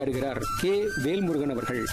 வருகிறார் கே வேல்முருகன் அவர்கள்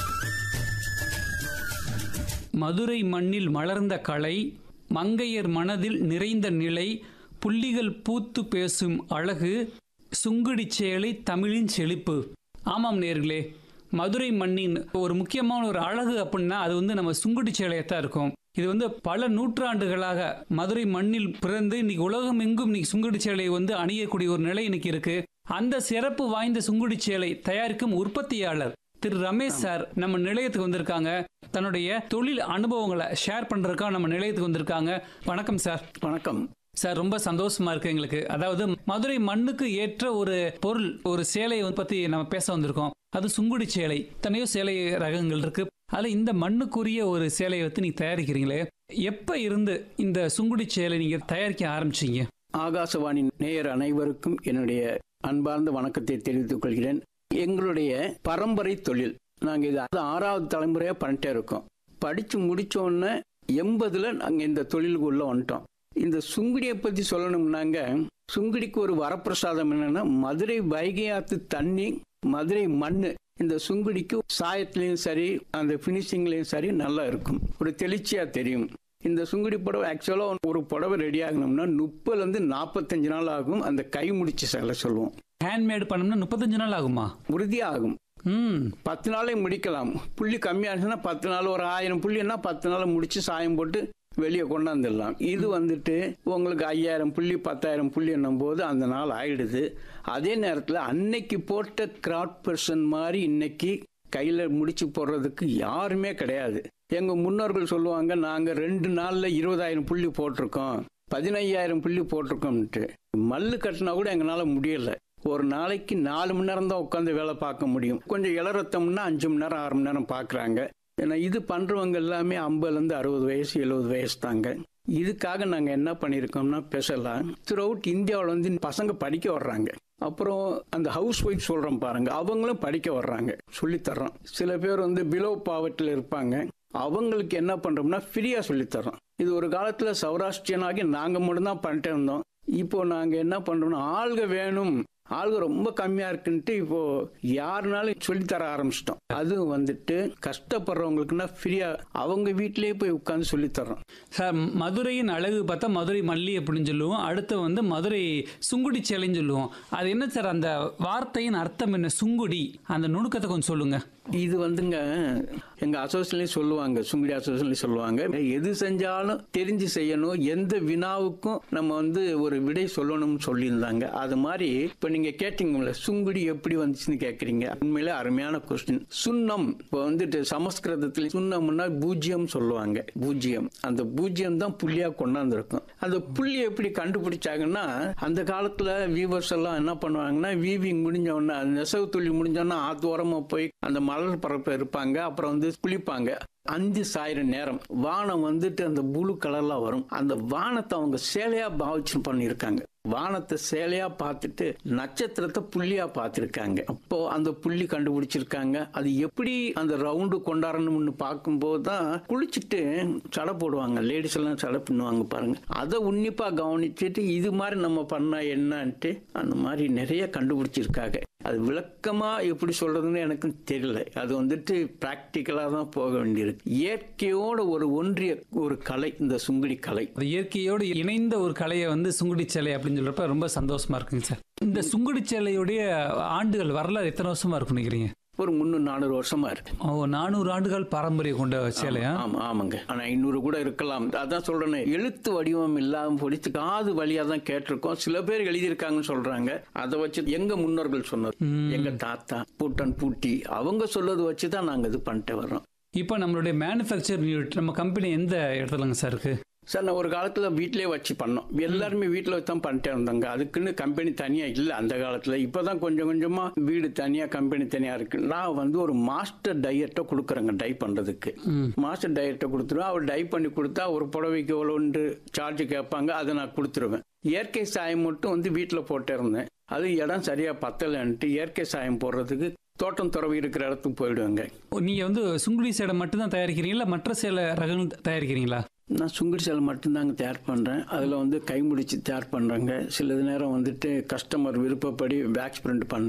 மதுரை மண்ணில் மலர்ந்த கலை மங்கையர் மனதில் நிறைந்த நிலை புள்ளிகள் பூத்து பேசும் அழகு சுங்குடி சேலை தமிழின் செழிப்பு ஆமாம் நேர்களே மதுரை மண்ணின் ஒரு முக்கியமான ஒரு அழகு அப்படின்னா அது வந்து நம்ம சுங்குடி சேலையத்தான் இருக்கும் இது வந்து பல நூற்றாண்டுகளாக மதுரை மண்ணில் பிறந்து இன்னைக்கு உலகம் எங்கும் இன்னைக்கு சுங்குடி சேலையை வந்து அணியக்கூடிய ஒரு நிலை இன்னைக்கு இருக்கு அந்த சிறப்பு வாய்ந்த சுங்குடி சேலை தயாரிக்கும் உற்பத்தியாளர் திரு ரமேஷ் சார் நம்ம நிலையத்துக்கு வந்திருக்காங்க தன்னுடைய தொழில் அனுபவங்களை ஷேர் பண்றதுக்காக நம்ம நிலையத்துக்கு வந்திருக்காங்க வணக்கம் சார் வணக்கம் சார் ரொம்ப சந்தோஷமா இருக்கு எங்களுக்கு அதாவது மதுரை மண்ணுக்கு ஏற்ற ஒரு பொருள் ஒரு சேலையை பத்தி நம்ம பேச வந்திருக்கோம் அது சுங்குடி சேலை தனையோ சேலை ரகங்கள் இருக்கு அதுல இந்த மண்ணுக்குரிய ஒரு சேலையை வந்து நீங்க தயாரிக்கிறீங்களே எப்ப இருந்து இந்த சுங்குடி சேலை நீங்க தயாரிக்க ஆரம்பிச்சீங்க ஆகாசவாணி நேயர் அனைவருக்கும் என்னுடைய அன்பார்ந்த வணக்கத்தை தெரிவித்துக் கொள்கிறேன் எங்களுடைய பரம்பரை தொழில் நாங்க இது ஆறாவது தலைமுறையா பண்ணிட்டே இருக்கோம் படிச்சு முடிச்ச உடனே எண்பதுல நாங்க இந்த தொழிலுக்கு உள்ள வந்துட்டோம் இந்த சுங்குடியை பத்தி சொல்லணும்னாங்க சுங்குடிக்கு ஒரு வரப்பிரசாதம் என்னன்னா மதுரை வைகை ஆத்து தண்ணி மதுரை மண்ணு இந்த சுங்குடிக்கு சாயத்திலையும் சரி அந்த பினிஷிங்லயும் சரி நல்லா இருக்கும் ஒரு தெளிச்சியா தெரியும் இந்த சுங்குடி புடவை ஆக்சுவலா ஒரு புடவை ரெடி ஆகணும்னா முப்பதுல இருந்து நாற்பத்தஞ்சு நாள் ஆகும் அந்த கை முடிச்சு சேலை சொல்லுவோம் ஹேண்ட்மேட் பண்ணோம்னா முப்பத்தஞ்சு நாள் ஆகுமா உறுதியாகும் ம் பத்து நாளே முடிக்கலாம் புள்ளி கம்மியாச்சுன்னா பத்து நாள் ஒரு ஆயிரம் புள்ளின்னா பத்து நாள் முடிச்சு சாயம் போட்டு வெளியே கொண்டாந்துடலாம் இது வந்துட்டு உங்களுக்கு ஐயாயிரம் புள்ளி பத்தாயிரம் புள்ளி போது அந்த நாள் ஆயிடுது அதே நேரத்தில் அன்னைக்கு போட்ட கிராஃப்ட் பர்சன் மாதிரி இன்னைக்கு கையில் முடிச்சு போடுறதுக்கு யாருமே கிடையாது எங்க முன்னோர்கள் சொல்லுவாங்க நாங்க ரெண்டு நாள்ல இருபதாயிரம் புள்ளி போட்டிருக்கோம் பதினையாயிரம் புள்ளி போட்டிருக்கோம்ட்டு மல்லு கட்டினா கூட எங்களால முடியல ஒரு நாளைக்கு நாலு மணி நேரம் தான் உட்காந்து வேலை பார்க்க முடியும் கொஞ்சம் இளரத்தம்னா அஞ்சு மணி நேரம் ஆறு மணி நேரம் பார்க்குறாங்க ஏன்னா இது பண்றவங்க எல்லாமே ஐம்பதுலேருந்து அறுபது வயசு எழுபது வயசு தாங்க இதுக்காக நாங்கள் என்ன பண்ணியிருக்கோம்னா ஸ்பெஷலாக த்ரூ அவுட் இந்தியாவில் வந்து பசங்க படிக்க வர்றாங்க அப்புறம் அந்த ஹவுஸ் ஒய்ஃப் சொல்கிறோம் பாருங்க அவங்களும் படிக்க வர்றாங்க சொல்லித்தர்றோம் சில பேர் வந்து பிலோ பாவத்தில் இருப்பாங்க அவங்களுக்கு என்ன பண்றோம்னா ஃப்ரீயா சொல்லித்தர்றோம் இது ஒரு காலத்துல சௌராஷ்டிரியனாகி நாங்க மட்டும்தான் பண்ணிட்டு இருந்தோம் இப்போ நாங்க என்ன பண்றோம்னா ஆள்க வேணும் ஆள்க ரொம்ப கம்மியா இருக்குன்ட்டு இப்போ யாருனாலும் சொல்லித்தர ஆரம்பிச்சிட்டோம் அதுவும் வந்துட்டு கஷ்டப்படுறவங்களுக்குன்னா ஃப்ரீயா அவங்க வீட்டிலேயே போய் உட்காந்து சொல்லித்தர்றோம் சார் மதுரையின் அழகு பார்த்தா மதுரை மல்லி அப்படின்னு சொல்லுவோம் அடுத்து வந்து மதுரை சுங்குடி சேலைன்னு சொல்லுவோம் அது என்ன சார் அந்த வார்த்தையின் அர்த்தம் என்ன சுங்குடி அந்த நுணுக்கத்தை கொஞ்சம் சொல்லுங்க இது வந்துங்க எங்க அசோசியேஷன்லயும் சொல்லுவாங்க சுங்குடி அசோசியேஷன்லயும் சொல்லுவாங்க எது செஞ்சாலும் தெரிஞ்சு செய்யணும் எந்த வினாவுக்கும் நம்ம வந்து ஒரு விடை சொல்லணும்னு சொல்லியிருந்தாங்க அது மாதிரி இப்ப நீங்க கேட்டீங்கல்ல சுங்குடி எப்படி வந்துச்சுன்னு கேக்குறீங்க உண்மையிலே அருமையான கொஸ்டின் சுண்ணம் இப்போ வந்துட்டு சமஸ்கிருதத்துல சுண்ணம்னா பூஜ்ஜியம் சொல்லுவாங்க பூஜ்ஜியம் அந்த பூஜ்ஜியம் தான் புள்ளியா கொண்டாந்துருக்கும் அந்த புள்ளி எப்படி கண்டுபிடிச்சாங்கன்னா அந்த காலத்துல வீவர்ஸ் எல்லாம் என்ன பண்ணுவாங்கன்னா வீவிங் முடிஞ்ச உடனே அந்த நெசவு தொழில் முடிஞ்ச உடனே ஆத்தோரமா போய் அந்த மலர் பரப்பு இருப்பாங்க அப்புறம் வந்து குளிப்பாங்க அஞ்சு சாயிரம் நேரம் வானம் வந்துட்டு அந்த புளு கலர்ல வரும் அந்த வானத்தை அவங்க சேலையா பாவிச்சு பண்ணியிருக்காங்க வானத்தை சேலையா பார்த்துட்டு நட்சத்திரத்தை புள்ளியா பார்த்திருக்காங்க அப்போ அந்த புள்ளி கண்டுபிடிச்சிருக்காங்க அது எப்படி அந்த ரவுண்டு கொண்டாடணும்னு பார்க்கும்போது தான் குளிச்சுட்டு சடை போடுவாங்க லேடிஸ் எல்லாம் சடை பண்ணுவாங்க பாருங்க அதை உன்னிப்பா கவனிச்சுட்டு இது மாதிரி நம்ம பண்ணா என்னன்ட்டு அந்த மாதிரி நிறைய கண்டுபிடிச்சிருக்காங்க அது விளக்கமா எப்படி சொல்றதுன்னு எனக்கு தெரியல அது வந்துட்டு பிராக்டிக்கலா தான் போக வேண்டியிருக்கு இயற்கையோட ஒரு ஒன்றிய ஒரு கலை இந்த சுங்குடி கலை அது இயற்கையோடு இணைந்த ஒரு கலையை வந்து சுங்குடி சேலை அப்படின்னு சொல்றப்ப ரொம்ப சந்தோஷமா இருக்குங்க சார் இந்த சுங்குடி சேலையுடைய ஆண்டுகள் வரலாறு எத்தனை வருஷமா இருக்கும் நினைக்கிறீங்க ஒரு முந்நூறு நானூறு வருஷமா இருக்கு ஓ நானூறு ஆண்டுகள் பாரம்பரியம் கொண்ட சேலையா ஆமா ஆமாங்க ஆனா ஐநூறு கூட இருக்கலாம் அதான் சொல்றேனே எழுத்து வடிவம் இல்லாம பொடிச்சு காது வழியா தான் கேட்டிருக்கோம் சில பேர் எழுதியிருக்காங்கன்னு சொல்றாங்க அதை வச்சு எங்க முன்னோர்கள் சொன்னது எங்க தாத்தா பூட்டன் பூட்டி அவங்க சொல்லது வச்சு தான் நாங்க இது பண்ணிட்டு வர்றோம் இப்போ நம்மளுடைய மேனுஃபேக்சர் யூனிட் நம்ம கம்பெனி எந்த இடத்துலங்க சார் இருக்கு சார் நான் ஒரு காலத்துல வீட்டிலே வச்சு பண்ணோம் எல்லாருமே வீட்டில் தான் பண்ணிட்டே இருந்தாங்க அதுக்குன்னு கம்பெனி தனியா இல்லை அந்த காலத்துல இப்பதான் கொஞ்சம் கொஞ்சமா வீடு தனியா கம்பெனி தனியா இருக்கு நான் வந்து ஒரு மாஸ்டர் டையர்ட்டை கொடுக்குறேங்க டை பண்றதுக்கு மாஸ்டர் டையர்ட்டை கொடுத்துருவேன் அவர் டை பண்ணி கொடுத்தா ஒரு புடவைக்கு எவ்வளோன்று சார்ஜ் கேட்பாங்க அதை நான் கொடுத்துருவேன் இயற்கை சாயம் மட்டும் வந்து வீட்டில் போட்டே இருந்தேன் அது இடம் சரியா பத்தலைன்ட்டு இயற்கை சாயம் போடுறதுக்கு தோட்டம் துறவி இருக்கிற இடத்துக்கு போயிடுவேங்க நீங்க வந்து சுங்குடி சேலை மட்டும்தான் தயாரிக்கிறீங்களா மற்ற சேலை ரகங்கள் தயாரிக்கிறீங்களா நான் சுங்குடி சேலை மட்டும்தாங்க தயார் பண்ணுறேன் அதில் வந்து கை முடிச்சு தயார் பண்ணுறேங்க சில நேரம் வந்துட்டு கஸ்டமர் விருப்பப்படி பேக்ஸ் பிரிண்ட் பண்ணுவேன்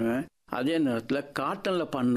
அதே நேரத்தில் காட்டனில் பண்ண